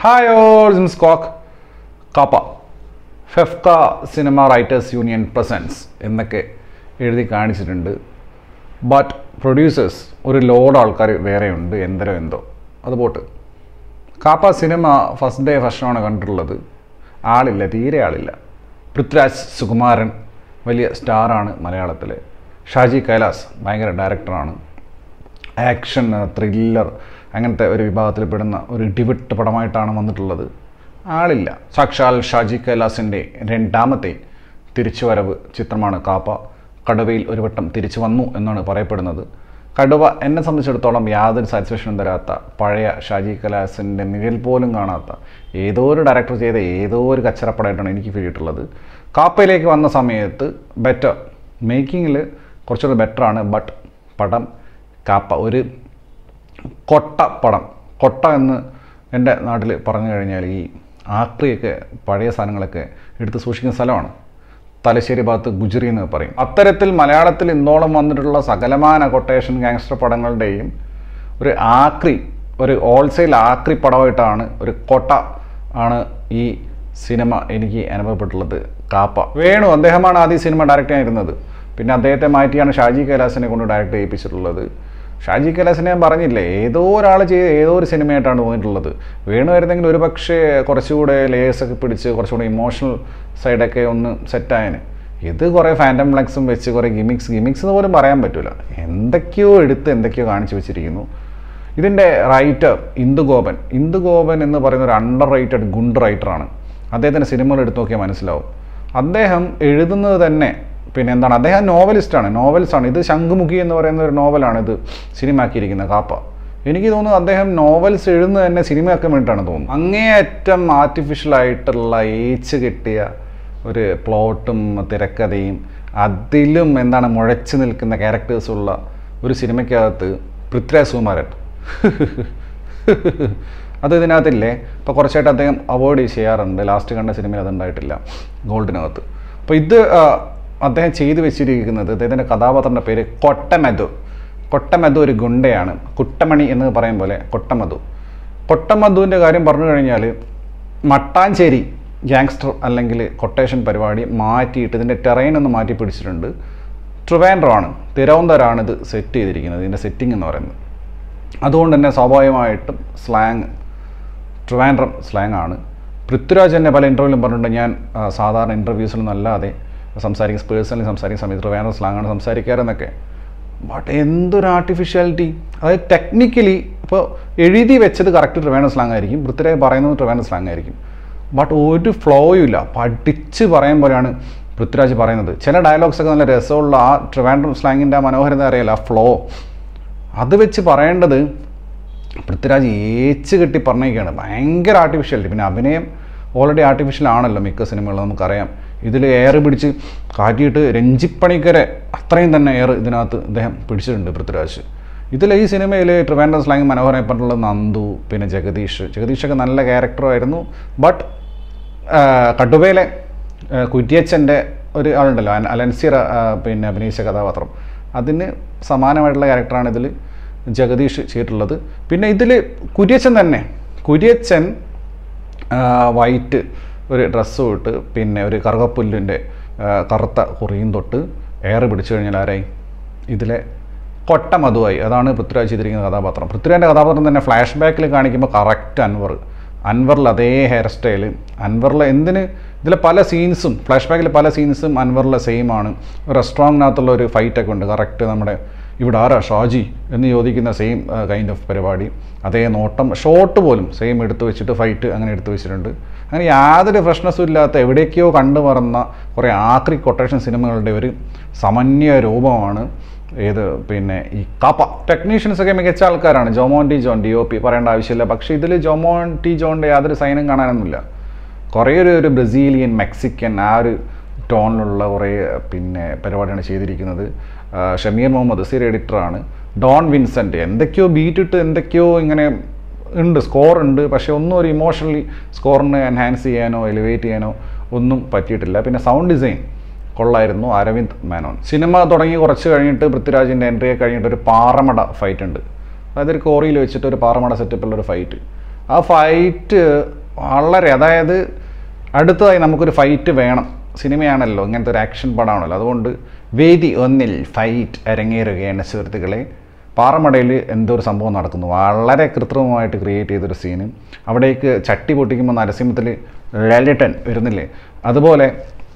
hi all സ്കോക്ക് Kaapa FEFKA cinema writers union presence എന്നൊക്കെ എഴുതി കാണിച്ചിട്ടുണ്ട് ബട്ട് പ്രൊഡ്യൂസേഴ്സ് ഒരു ലോഡ് ആൾക്കാർ വേറെയുണ്ട് എന്തരോ എന്തോ അത് പോട്ട് Kaapa cinema first day first ഷോണ് കണ്ടിട്ടുള്ളത് ആളില്ല തീരെ ആളില്ല പൃഥ്വിരാജ് സുകുമാരൻ വലിയ സ്റ്റാറാണ് മലയാളത്തിൽ ഷാജി കൈലാസ് ഭയങ്കര ഡയറക്ടറാണ് ആക്ഷൻ ത്രില്ലർ അങ്ങനത്തെ ഒരു വിഭാഗത്തിൽ പെടുന്ന ഒരു ഇടിവിട്ട് പടമായിട്ടാണ് വന്നിട്ടുള്ളത് ആളില്ല സാക്ഷാൽ ഷാജി കൈലാസിൻ്റെ രണ്ടാമത്തെ തിരിച്ചുവരവ് ചിത്രമാണ് കാപ്പ കടുവയിൽ ഒരു വട്ടം തിരിച്ചു വന്നു എന്നാണ് പറയപ്പെടുന്നത് കടുവ എന്നെ സംബന്ധിച്ചിടത്തോളം യാതൊരു സാറ്റിസ്ഫാക്ഷനും തരാത്ത പഴയ ഷാജി കൈലാസിൻ്റെ നിഴൽ പോലും കാണാത്ത ഏതോ ഒരു ഡയറക്ടർ ചെയ്ത ഏതോ ഒരു കച്ചറപ്പടമായിട്ടാണ് എനിക്ക് ഫീൽ ചെയ്തിട്ടുള്ളത് കാപ്പയിലേക്ക് വന്ന സമയത്ത് ബെറ്റർ മേക്കിങ്ങിൽ കുറച്ചുകൂടെ ബെറ്ററാണ് ബട്ട് പടം കാപ്പ ഒരു കൊട്ട പടം കൊട്ട എന്ന് എൻ്റെ നാട്ടിൽ പറഞ്ഞു കഴിഞ്ഞാൽ ഈ ആക്രിയൊക്കെ പഴയ സാധനങ്ങളൊക്കെ എടുത്ത് സൂക്ഷിക്കുന്ന സ്ഥലമാണ് തലശ്ശേരി ഭാഗത്ത് ഗുജറി എന്ന് പറയും അത്തരത്തിൽ മലയാളത്തിൽ ഇന്നോളം വന്നിട്ടുള്ള സകലമാന കൊട്ടേഷൻ ഗാങ്സ്റ്റർ പടങ്ങളുടെയും ഒരു ആക്രി ഒരു ഹോൾസെയിൽ ആക്രി പടമായിട്ടാണ് ഒരു കൊട്ട ആണ് ഈ സിനിമ എനിക്ക് അനുഭവപ്പെട്ടുള്ളത് കാപ്പ വേണു അദ്ദേഹമാണ് ആദ്യം സിനിമ ഡയറക്റ്റ് ചെയ്യാനിരുന്നത് പിന്നെ അദ്ദേഹത്തെ മാറ്റിയാണ് ഷാജി കൈലാസിനെ കൊണ്ട് ഡയറക്റ്റ് ചെയ്യിപ്പിച്ചിട്ടുള്ളത് ഷാജി കൈലാസിനെ ഞാൻ പറഞ്ഞില്ലേ ഏതോ ഒരാൾ ചെയ്ത് ഏതോ ഒരു സിനിമയായിട്ടാണ് തോന്നിയിട്ടുള്ളത് വേണുമായിരുന്നെങ്കിൽ ഒരു പക്ഷേ കുറച്ചുകൂടെ ലേയേഴ്സൊക്കെ പിടിച്ച് കുറച്ചുകൂടെ ഇമോഷണൽ സൈഡൊക്കെ ഒന്ന് സെറ്റായന് ഇത് കുറേ ഫാൻറ്റം ഫ്ലക്സും വെച്ച് കുറേ ഗിമിക്സ് ഗിമിക്സ് എന്ന് പോലും പറയാൻ പറ്റില്ല എന്തൊക്കെയോ എടുത്ത് എന്തൊക്കെയോ കാണിച്ചു വെച്ചിരിക്കുന്നു ഇതിൻ്റെ റൈറ്റർ ഇന്ദുഗോപൻ ഇന്ദുഗോപൻ എന്ന് പറയുന്ന ഒരു അണ്ടർ റൈറ്റഡ് ഗുണ്ട് റൈറ്ററാണ് അദ്ദേഹത്തിൻ്റെ സിനിമകൾ എടുത്ത് നോക്കിയാൽ മനസ്സിലാവും അദ്ദേഹം എഴുതുന്നത് തന്നെ പിന്നെ എന്താണ് അദ്ദേഹം നോവലിസ്റ്റാണ് നോവൽസാണ് ഇത് ശംഖുമുഖി എന്ന് പറയുന്ന ഒരു നോവലാണ് ഇത് സിനിമയാക്കിയിരിക്കുന്നത് കാപ്പ എനിക്ക് തോന്നുന്നു അദ്ദേഹം നോവൽസ് എഴുതുന്നത് തന്നെ സിനിമയാക്കാൻ വേണ്ടിയിട്ടാണ് തോന്നുന്നത് അങ്ങേയറ്റം ആർട്ടിഫിഷ്യൽ ആയിട്ടുള്ള ഏച്ച് കിട്ടിയ ഒരു പ്ലോട്ടും തിരക്കഥയും അതിലും എന്താണ് മുഴച്ചു നിൽക്കുന്ന ക്യാരക്ടേഴ്സുള്ള ഒരു സിനിമയ്ക്കകത്ത് പൃഥ്വിരാജ് സുകുമാരൻ അത് ഇതിനകത്തില്ലേ ഇപ്പോൾ കുറച്ചായിട്ട് അദ്ദേഹം അവോയ്ഡ് ചെയ്യാറുണ്ട് ലാസ്റ്റ് കണ്ട സിനിമയിൽ അതുണ്ടായിട്ടില്ല ഗോൾഡിനകത്ത് അപ്പോൾ ഇത് ആ, അദ്ദേഹം ചെയ്തു വെച്ചിരിക്കുന്നത് അദ്ദേഹത്തിൻ്റെ കഥാപാത്രൻ്റെ പേര് കൊട്ടമധു കൊട്ടമധു ഒരു ഗുണ്ടയാണ് കുട്ടമണി എന്ന് പറയും പോലെ കൊട്ടമധു കൊട്ടമധുവിൻ്റെ കാര്യം പറഞ്ഞു കഴിഞ്ഞാൽ മട്ടാഞ്ചേരി ഗ്യാങ്സ്റ്റർ അല്ലെങ്കിൽ കൊട്ടേഷൻ പരിപാടി മാറ്റിയിട്ട് ഇതിൻ്റെ ടെറൈൻ ഒന്ന് മാറ്റി പിടിച്ചിട്ടുണ്ട് ട്രിവാൻഡ്രമാണ് തിരുവനന്തപുരമാണ് ഇത് സെറ്റ് ചെയ്തിരിക്കുന്നത് ഇതിൻ്റെ സെറ്റിംഗ് എന്ന് പറയുന്നത് അതുകൊണ്ട് തന്നെ സ്വാഭാവികമായിട്ടും സ്ലാങ് ട്രിവാൻഡ്രം സ്ലാങ് ആണ് പൃഥ്വിരാജ് തന്നെ പല ഇൻ്റർവ്യൂവിലും പറഞ്ഞിട്ടുണ്ട് ഞാൻ ആ, സാധാരണ ഇൻ്റർവ്യൂസിലൊന്നും അല്ലാതെ സംസാരിക്കുന്ന പേഴ്സണലി സംസാരിക്കുന്ന സമയത്ത് ട്രിവാൻഡ്രം സ്ലാങ് ആണ് സംസാരിക്കാറെന്നൊക്കെ ബട്ട് എന്തൊരു ആർട്ടിഫിഷ്യാലിറ്റി അതായത് ടെക്നിക്കലി ഇപ്പോൾ എഴുതി വെച്ചത് കറക്റ്റ് ട്രിവാൻഡ്രം സ്ലാങ് ആയിരിക്കും പൃഥ്വിരാജ് പറയുന്നത് ട്രിവാൻഡ്രം സ്ലാങ് ആയിരിക്കും ബട്ട് ഒരു ഫ്ലോയും ഇല്ല പഠിച്ച് പറയും പോലെയാണ് പൃഥ്വിരാജ് പറയുന്നത് ചില ഡയലോഗ്സ് ഒക്കെ നല്ല രസമുള്ള ആ ട്രിവാൻഡ്രം സ്ലാങ്ങിൻ്റെ ആ മനോഹരത അറിയില്ല ആ ഫ്ലോ അത് വെച്ച് പറയേണ്ടത് പൃഥ്വിരാജ് ഏച്ച് കെട്ടി പറഞ്ഞേക്കാണ് ഭയങ്കര ആർട്ടിഫിഷ്യാലിറ്റി പിന്നെ അഭിനയം ഓൾറെഡി ആർട്ടിഫിഷ്യൽ ആണല്ലോ മിക്ക സിനിമകളിലും നമുക്കറിയാം ഇതിൽ എയർ പിടിച്ച് കാറ്റിയിട്ട് രഞ്ജിപ്പണിക്കരെ അത്രയും തന്നെ എയർ ഇതിനകത്ത് അദ്ദേഹം പിടിച്ചിട്ടുണ്ട് പൃഥ്വിരാജ് ഇതിൽ ഈ സിനിമയിൽ ട്രിവാൻഡ്രം സ്ലാങ് മനോഹരമായിട്ടുള്ള നന്ദു പിന്നെ ജഗദീഷ് ജഗദീഷൊക്കെ നല്ല ക്യാരക്ടറായിരുന്നു ബട്ട് കടുവയിലെ ആ, കുര്യച്ചൻ്റെ ഒരു ആളുണ്ടല്ലോ അൻ- അലൻസിറ ആ, പിന്നെ അഭിനയിച്ച കഥാപാത്രം അതിന് സമാനമായിട്ടുള്ള ക്യാരക്ടറാണ് ഇതിൽ ജഗദീഷ് ചെയ്തിട്ടുള്ളത് പിന്നെ ഇതിൽ കുര്യച്ചൻ തന്നെ കുര്യച്ചൻ ആ, വൈറ്റ് ഒരു ഡ്രസ്സും ഇട്ട് പിന്നെ ഒരു കറുകപ്പുല്ലിൻ്റെ ആ, കറുത്ത കുറിയും തൊട്ട് എയർ പിടിച്ചു കഴിഞ്ഞാൽ ആരായി ഇതിലെ കൊട്ട മധുവായി അതാണ് പൃഥ്വിരാജ് ചെയ്തിരിക്കുന്ന കഥാപാത്രം പൃഥ്വിരാജിൻ്റെ കഥാപാത്രം തന്നെ ഫ്ലാഷ് ബാക്കിൽ കാണിക്കുമ്പോൾ കറക്റ്റ് അൻവർ അൻവറിൽ അതേ ഹെയർ സ്റ്റൈൽ അൻവറിൽ എന്തിന് ഇതിലെ പല സീൻസും ഫ്ലാഷ് ബാക്കിലെ പല സീൻസും അൻവറിലെ സെയിം ആണ് റെസ്റ്റോറൻറ്റിനകത്തുള്ള ഒരു ഫൈറ്റൊക്കെ ഉണ്ട് കറക്റ്റ് നമ്മുടെ ഇവിടെ ആരാ ഷാജി എന്ന് ചോദിക്കുന്ന സെയിം കൈൻഡ് ഓഫ് പരിപാടി അതേ നോട്ടം ഷോട്ട് പോലും സെയിം എടുത്തു വെച്ചിട്ട് ഫൈറ്റ് അങ്ങനെ എടുത്തു വെച്ചിട്ടുണ്ട് അങ്ങനെ യാതൊരു ഫ്രഷ്നസ്സും ഇല്ലാത്ത എവിടേക്കോ കണ്ടു മറന്ന കുറേ ആക്രി കൊട്ടേഷൻ സിനിമകളുടെ ഒരു സമന്വയ രൂപമാണ് ഏത് പിന്നെ ഈ കാപ്പ ടെക്നീഷ്യൻസ് ഒക്കെ മികച്ച ആൾക്കാരാണ് Jomon T John D O P പറയേണ്ട ആവശ്യമില്ല പക്ഷേ ഇതിൽ ജോമോൻ ടി ജോണിൻ്റെ യാതൊരു സൈനും കാണാനൊന്നുമില്ല കുറേ ഒരു ഒരു ബ്രസീലിയൻ മെക്സിക്കൻ ആ ഒരു ടോണിലുള്ള കുറേ പിന്നെ പരിപാടിയാണ് ചെയ്തിരിക്കുന്നത് ആ, ഷമീർ മുഹമ്മദ് സീരിയ എഡിറ്ററാണ് ഡോൺ വിൻസെൻ്റ് എന്തൊക്കെയോ ബീറ്റിട്ട് എന്തൊക്കെയോ ഇങ്ങനെ ഉണ്ട് സ്കോർ ഉണ്ട് പക്ഷേ ഒന്നും ഒരു ഇമോഷണലി സ്കോറിനെ എൻഹാൻസ് ചെയ്യാനോ എലിവേറ്റ് ചെയ്യാനോ ഒന്നും പറ്റിയിട്ടില്ല പിന്നെ സൗണ്ട് ഡിസൈൻ കൊള്ളായിരുന്നു അരവിന്ദ് മേനോൻ സിനിമ തുടങ്ങി കുറച്ച് കഴിഞ്ഞിട്ട് പൃഥ്വിരാജിൻ്റെ എൻട്രിയെ കഴിഞ്ഞിട്ട് ഒരു പാറമട ഫൈറ്റ് ഉണ്ട് അതായത് ഒരു കോറിയിൽ വെച്ചിട്ട് ഒരു പാറമട സെറ്റപ്പുള്ള ഒരു ഫൈറ്റ് ആ ഫൈറ്റ് വളരെ അതായത് അടുത്തതായി നമുക്കൊരു ഫൈറ്റ് വേണം സിനിമയാണല്ലോ ഇങ്ങനത്തെ ഒരു ആക്ഷൻ പടമാണല്ലോ അതുകൊണ്ട് വേദി ഒന്നിൽ ഫൈറ്റ് അരങ്ങേറുകയാണ് സുഹൃത്തുക്കളെ പാറമടയിൽ എന്തോ ഒരു സംഭവം നടക്കുന്നു വളരെ കൃത്രിമമായിട്ട് ക്രിയേറ്റ് ചെയ്തൊരു സീന് അവിടേക്ക് ചട്ടി പൊട്ടിക്കുമ്പോൾ നരസിംഹത്തിൽ ലലിട്ടൻ വരുന്നില്ലേ അതുപോലെ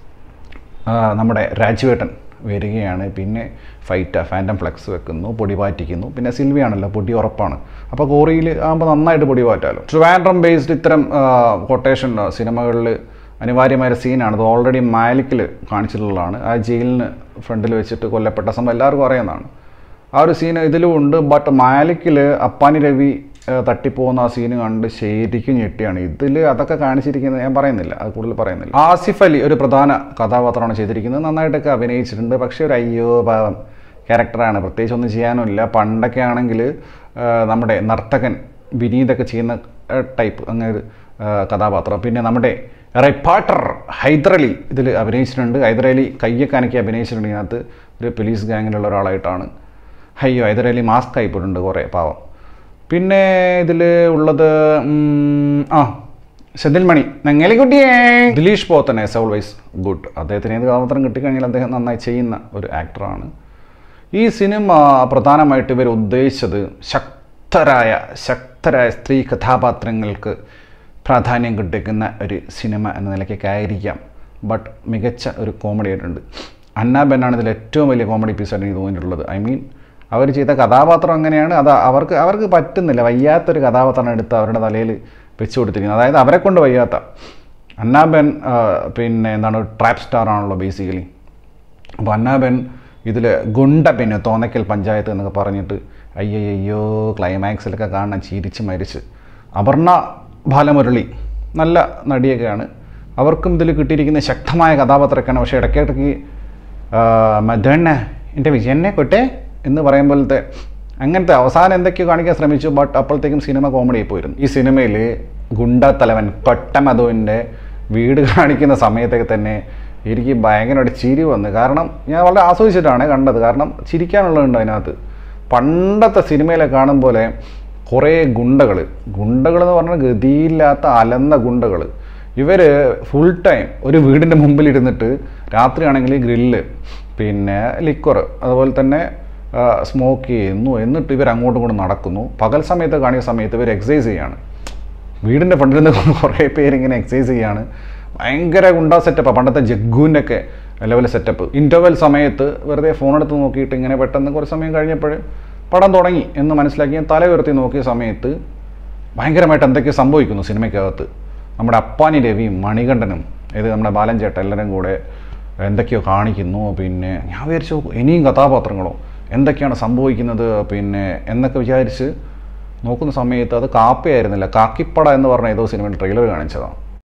ആ, നമ്മുടെ രാജുവേട്ടൻ വരികയാണ് പിന്നെ ഫൈറ്റ് ഫാൻറ്റം ഫ്ലെക്സ് വെക്കുന്നു പൊടി പാറ്റിക്കുന്നു പിന്നെ സിൽവിയാണല്ലോ പൊടി ഉറപ്പാണ് അപ്പോൾ കോറിയിൽ ആകുമ്പോൾ നന്നായിട്ട് പൊടി പാറ്റാലോ ട്രിവാൻഡ്രം ബേസ്ഡ് ഇത്തരം കൊട്ടേഷൻ സിനിമകളിൽ അനിവാര്യമായ ഒരു സീനാണ് അത് ഓൾറെഡി മാലിക്കിൽ കാണിച്ചിട്ടുള്ളതാണ് ആ ജയിലിന് ഫ്രണ്ടിൽ വെച്ചിട്ട് കൊല്ലപ്പെട്ട സംഭവം എല്ലാവർക്കും അറിയുന്നതാണ് ആ ഒരു സീൻ ഇതിലും ഉണ്ട് ബട്ട് മാലിക്കിൽ അപ്പാനി രവി ആ, തട്ടിപ്പോകുന്ന ആ സീന് കണ്ട് ശരിക്കും ഞെട്ടിയാണ് ഇതിൽ അതൊക്കെ കാണിച്ചിരിക്കുന്നത് ഞാൻ പറയുന്നില്ല അത് കൂടുതൽ പറയുന്നില്ല ആസിഫ് അലി ഒരു പ്രധാന കഥാപാത്രമാണ് ചെയ്തിരിക്കുന്നത് നന്നായിട്ടൊക്കെ അഭിനയിച്ചിട്ടുണ്ട് പക്ഷേ ഒരു അയ്യോ പാവം ക്യാരക്ടറാണ് പ്രത്യേകിച്ച് ഒന്നും ചെയ്യാനുമില്ല പണ്ടൊക്കെ ആണെങ്കിൽ ആ, നമ്മുടെ നർത്തകൻ വിനീതൊക്കെ ചെയ്യുന്ന ടൈപ്പ് അങ്ങനെ ഒരു ആ, കഥാപാത്രം പിന്നെ നമ്മുടെ റിപ്പോർട്ടർ ഹൈദരലി ഇതിൽ അഭിനയിച്ചിട്ടുണ്ട് ഹൈദരലി കയ്യൊക്കെ അനക്കി അഭിനയിച്ചിട്ടുണ്ട് ഇതിനകത്ത് ഒരു പോലീസ് ഗാങ്ങിലുള്ള ഒരാളായിട്ടാണ് അയ്യോ ഹൈദരലി മാസ്ക് ആയിപ്പോയിട്ടുണ്ട് കുറേ പാവം പിന്നെ ഇതിൽ ഉള്ളത് ഉം, ആ സെതിൽ മണി നങ്ങലിക്കുട്ടിയേ Dileesh Pothan as always good അദ്ദേഹത്തിന് ഏത് കഥാപാത്രം കിട്ടിക്കഴിഞ്ഞാൽ അദ്ദേഹം നന്നായി ചെയ്യുന്ന ഒരു ആക്ടറാണ് ഈ സിനിമ പ്രധാനമായിട്ട് ഇവർ ഉദ്ദേശിച്ചത് ശക്തരായ ശക്തരായ സ്ത്രീ കഥാപാത്രങ്ങൾക്ക് പ്രാധാന്യം കിട്ടിക്കുന്ന ഒരു സിനിമ എന്ന നിലയ്ക്കൊക്കെ ആയിരിക്കാം ബട്ട് മികച്ച ഒരു കോമഡി ആയിട്ടുണ്ട് അന്ന ബെന്നാണ് ഇതിൽ ഏറ്റവും വലിയ കോമഡി പീസായിട്ട് എനിക്ക് തോന്നിയിട്ടുള്ളത് ഐ മീൻ അവർ ചെയ്ത കഥാപാത്രം അങ്ങനെയാണ് അത് അവർക്ക് അവർക്ക് പറ്റുന്നില്ല വയ്യാത്തൊരു കഥാപാത്രം എടുത്ത് അവരുടെ തലയിൽ വെച്ച് കൊടുത്തിരിക്കുന്നത് അതായത് അവരെ കൊണ്ട് വയ്യാത്ത അന്നാബെൻ ആ, പിന്നെ എന്താണ് ട്രാപ്പ് സ്റ്റാർ ആണല്ലോ ബേസിക്കലി അപ്പോൾ അന്നാബെൻ ഇതിൽ ഗുണ്ട പിന്നെ തോന്നയ്ക്കൽ പഞ്ചായത്ത് എന്നൊക്കെ പറഞ്ഞിട്ട് അയ്യയ്യോ ക്ലൈമാക്സിലൊക്കെ കാണാൻ ചിരിച്ച് മരിച്ച് അപർണ ബാലമുരളി നല്ല നടിയൊക്കെയാണ് അവർക്കും ഇതിൽ കിട്ടിയിരിക്കുന്ന ശക്തമായ കഥാപാത്രമൊക്കെയാണ് പക്ഷേ ഇടയ്ക്കിടയ്ക്ക് മധുണ്ണ എൻ്റെ വിജയനെ കൊട്ടെ എന്ന് പറയുമ്പോഴത്തെ അങ്ങനത്തെ അവസാനം എന്തൊക്കെയോ കാണിക്കാൻ ശ്രമിച്ചു ബട്ട് അപ്പോഴത്തേക്കും സിനിമ കോമഡി പോയിരുന്നു ഈ സിനിമയിൽ ഗുണ്ട തലവൻ കൊട്ടമധുവിൻ്റെ വീട് കാണിക്കുന്ന സമയത്തൊക്കെ തന്നെ എനിക്ക് ഭയങ്കരമായിട്ട് ചിരി വന്നു കാരണം ഞാൻ വളരെ ആസ്വദിച്ചിട്ടാണ് കണ്ടത് കാരണം ചിരിക്കാനുള്ളതുണ്ട് അതിനകത്ത് പണ്ടത്തെ സിനിമയിലെ കാണും പോലെ കുറേ ഗുണ്ടകൾ ഗുണ്ടകൾ എന്ന് പറഞ്ഞാൽ ഗതിയില്ലാത്ത അലന്ന ഗുണ്ടകൾ ഇവർ ഫുൾ ടൈം ഒരു വീടിൻ്റെ മുമ്പിൽ ഇരുന്നിട്ട് രാത്രിയാണെങ്കിൽ ഗ്രില്ല് പിന്നെ ലിക്വർ അതുപോലെ തന്നെ സ്മോക്ക് ചെയ്യുന്നു എന്നിട്ട് ഇവർ അങ്ങോട്ടും ഇങ്ങോട്ടും നടക്കുന്നു പകൽ സമയത്ത് കാണിക്കുന്ന സമയത്ത് ഇവർ എക്സസൈസ് ചെയ്യാണ് വീടിൻ്റെ ഫ്രണ്ടിൽ നിന്ന് കുറേ പേര് ഇങ്ങനെ എക്സസൈസ് ചെയ്യാണ് ഭയങ്കര ഗുണ്ടാ സെറ്റപ്പ് പണ്ടത്തെ ജഗ്ഗുവിൻ്റെ ഒക്കെ ലെവൽ സെറ്റപ്പ് ഇൻ്റർവെൽ സമയത്ത് വെറുതെ ഫോൺ എടുത്ത് നോക്കിയിട്ട് ഇങ്ങനെ പെട്ടെന്ന് കുറച്ച് സമയം കഴിഞ്ഞപ്പോൾ പടം തുടങ്ങി എന്ന് മനസ്സിലാക്കി ഞാൻ തല ഉയർത്തി നോക്കിയ സമയത്ത് ഭയങ്കരമായിട്ട് എന്തൊക്കെയോ സംഭവിക്കുന്നു സിനിമയ്ക്കകത്ത് നമ്മുടെ അപ്പാനി രവിയും മണികണ്ഠനും ഇത് നമ്മുടെ ബാലൻ ചേട്ടൻ എല്ലാവരും കൂടെ എന്തൊക്കെയോ കാണിക്കുന്നു പിന്നെ ഞാൻ വിചാരിച്ചു ഇനിയും കഥാപാത്രങ്ങളോ എന്തൊക്കെയാണ് സംഭവിക്കുന്നത് പിന്നെ എന്നൊക്കെ വിചാരിച്ച് നോക്കുന്ന സമയത്ത് അത് കാപ്പയായിരുന്നില്ല കാക്കിപ്പട എന്ന് പറഞ്ഞ ഏതോ സിനിമയുടെ ട്രെയിലർ കാണിച്ചതാണ്